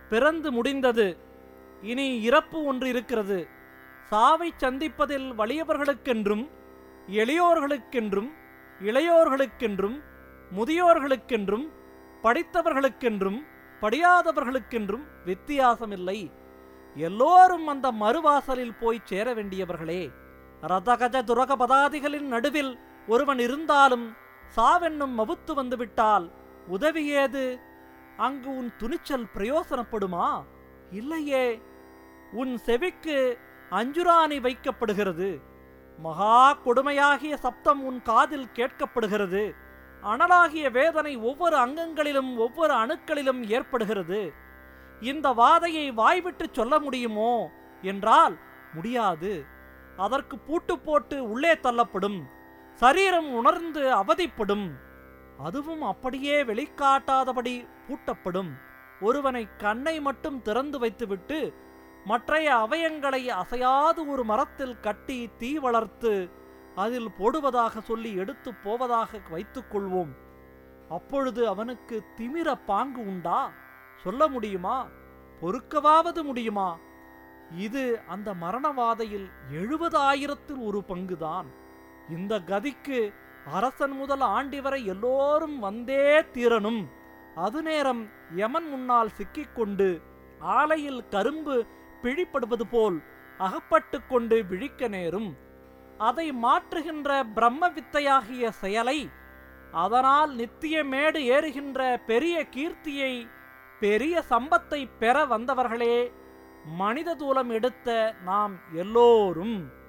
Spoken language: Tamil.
பிறந்து முடிந்தது இனி இறப்பு ஒன்று இருக்கிறது சாவை சந்திப்பதில் வலியவர்களுக்கென்றும் எளியோர்களுக்கென்றும் இளையோர்களுக்கென்றும் முதியோர்களுக்கென்றும் படித்தவர்களுக்கென்றும் படியாதவர்களுக்கென்றும் வித்தியாசமில்லை எல்லோரும் அந்த மறுவாசலில் போய் சேர வேண்டியவர்களே ரதகஜ துரக பதாதிகளின் நடுவில் ஒருவன் இருந்தாலும் சாவென்னும் மவுத்து வந்துவிட்டால் உதவி ஏது அங்கு உன் துணிச்சல் பிரயோசனப்படுமா இல்லையே உன் செவிக்கு அஞ்சுராணி வைக்கப்படுகிறது மகா கொடுமையாகிய சப்தம் உன் காதில் கேட்கப்படுகிறது அனலாகிய வேதனை ஒவ்வொரு அங்கங்களிலும் ஒவ்வொரு அணுக்களிலும் ஏற்படுகிறது இந்த வாதையை வாய்விட்டு சொல்ல முடியுமோ என்றால் முடியாது அதற்கு பூட்டு போட்டு உள்ளே தள்ளப்படும் சரீரம் உணர்ந்து அவதிப்படும் அதுவும் அப்படியே வெளிக்காட்டாதபடி பூட்டப்படும் ஒருவனை கண்ணை மட்டும் திறந்து வைத்துவிட்டு மற்றைய அவயங்களை அசையாது ஒரு மரத்தில் கட்டி தீ வளர்த்து அதில் போடுவதாக சொல்லி எடுத்து போவதாக வைத்துக் கொள்வோம் அப்பொழுது அவனுக்கு திமிர பாங்கு உண்டா சொல்ல முடியுமா பொறுக்கவாவது முடியுமா இது அந்த மரணவாதையில் எழுபதாயிரத்தில் ஒரு பங்குதான் இந்த கதிக்கு அரசன் முதல் ஆண்டி வரை எல்லோரும் வந்தே தீரணும் அது நேரம் யமன் முன்னால் சிக்கிக்கொண்டு ஆலையில் கரும்பு பிழிப்படுவது போல் அகப்பட்டு கொண்டு விழிக்க நேரும் அதை மாற்றுகின்ற பிரம்ம வித்தையாகிய செயலை அதனால் நித்திய மேடு ஏறுகின்ற பெரிய கீர்த்தியை பெரிய சம்பத்தை பெற வந்தவர்களே மனித தூலம் எடுத்த நாம் எல்லோரும்